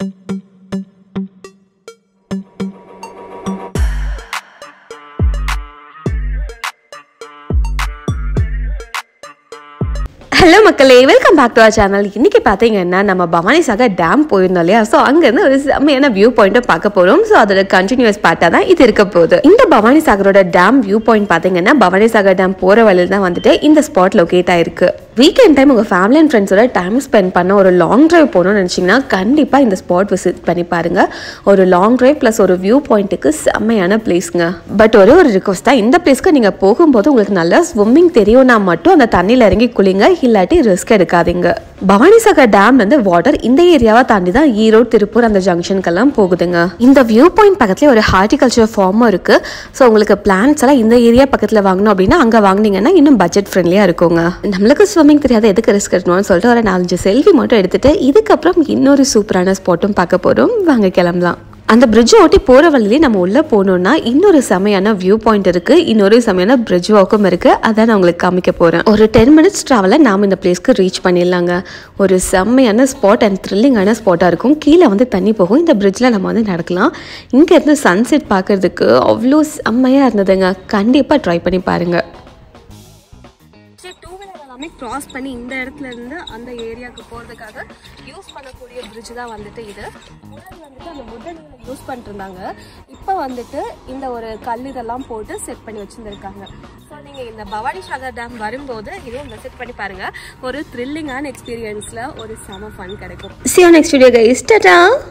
hello மக்களே welcome back to our channel இன்னைக்கு பார்த்தீங்கன்னா நம்ம பவானி சாகர் டேம் போயிருந்தோம் இல்லையா ஸோ அங்கேருந்து ஒரு செம்மையான வியூ பாயிண்ட்டை பார்க்க போகிறோம் ஸோ அதோட கண்டினியூஸ் பார்ட்டாக தான் இது இருக்க போகுது இந்த பவானி சாகரோட டேம் வியூ பாயிண்ட் பார்த்தீங்கன்னா பவானி சாகர் டேம் போகிற வழியில் தான் வந்துட்டு இந்த ஸ்பாட் லொக்கேட் ஆயிருக்கு வீக்கெண்ட் டைம் உங்கள் ஃபேமிலி அண்ட் ஃப்ரெண்ட்ஸோட டைம் ஸ்பெண்ட் பண்ண ஒரு லாங் டிரைவ் போகணும்னு நினச்சிங்கன்னா கண்டிப்பாக இந்த ஸ்பாட் விசிட் பண்ணி பாருங்க ஒரு லாங் டிரைவ் ப்ளஸ் ஒரு வியூ பாயிண்ட்டுக்கு செம்மையான பிளேஸ்ங்க பட் ஒரே ஒரு ரிக்வஸ்ட் தான் இந்த பிளேஸ்க்கு நீங்கள் போகும்போது உங்களுக்கு நல்லா ஸ்விம்மிங் தெரியும்னா மட்டும் அந்த தண்ணியில் இறங்கி குளிங்க இல்லாட்டி ரிஸ்க் எடுக்காதீங்க பவானிசாகர் டேம்ல இருந்து வாட்டர் இந்த ஏரியாவை தாண்டி தான் ஈரோடு திருப்பூர் அந்த ஜங்ஷனுக்கெல்லாம் போகுதுங்க இந்த வியூ பாயிண்ட் பக்கத்துலேயே ஒரு ஹார்டிகல்ச்சர் ஃபார்மும் இருக்கு ஸோ உங்களுக்கு பிளான்ஸ் எல்லாம் இந்த ஏரியா பக்கத்தில் வாங்கணும் அப்படின்னா அங்கே வாங்குனீங்கன்னா இன்னும் பட்ஜெட் ஃப்ரெண்ட்லியாக இருக்குங்க நம்மளுக்கு ஸ்விம்மிங் தெரியாத எதுக்கு ரிஸ்க் எடுக்கணும்னு சொல்லிட்டு ஒரு நாலஞ்சு செல்ஃபி மட்டும் எடுத்துட்டு இதுக்கப்புறம் இன்னொரு சூப்பரான ஸ்பாட்டும் பார்க்க போகிறோம் வாங்க கிளம்பலாம் அந்த பிரிட்ஜை ஒட்டி போகிற வழியிலே நம்ம உள்ளே போனோம்னா இன்னொரு செமையான வியூ பாயிண்ட் இருக்கு இன்னொரு செமையான பிரிட்ஜ் வாக்கும் இருக்கு அதான் நான் உங்களுக்கு காமிக்க போகிறேன் ஒரு டென் மினிட்ஸ் ட்ராவலில் நாம் இந்த பிளேஸ்க்கு ரீச் பண்ணிடலாங்க ஒரு செம்மையான ஸ்பாட் அண்ட் த்ரில்லிங்கான ஸ்பாட்டாக இருக்கும் கீழே வந்து தண்ணி போகும் இந்த பிரிட்ஜில் நம்ம வந்து நடக்கலாம் இங்கேருந்து சன்செட் பார்க்கறதுக்கு அவ்வளோ செம்மையாக இருந்ததுங்க கண்டிப்பாக ட்ரை பண்ணி பாருங்கள் டூ வீலர் எல்லாமே கிராஸ் பண்ணி இந்த இடத்துல இருந்து அந்த ஏரியாவுக்கு போகிறதுக்காக யூஸ் பண்ணக்கூடிய பிரிட்ஜ் தான் வந்துட்டு இது முன்னாடி வந்துட்டு அந்த முதலில் யூஸ் பண்ணிட்டு இருந்தாங்க இப்போ வந்துட்டு இந்த ஒரு கல் இதெல்லாம் போட்டு செட் பண்ணி வச்சுருந்துருக்காங்க ஸோ நீங்கள் இந்த பவானி சாகர் டேம் வரும்போது இதுவும் விசிட் பண்ணி பாருங்க ஒரு த்ரில்லிங்கான எக்ஸ்பீரியன்ஸில் ஒரு செம ஃபன் கிடைக்கும் see you next video guys Tata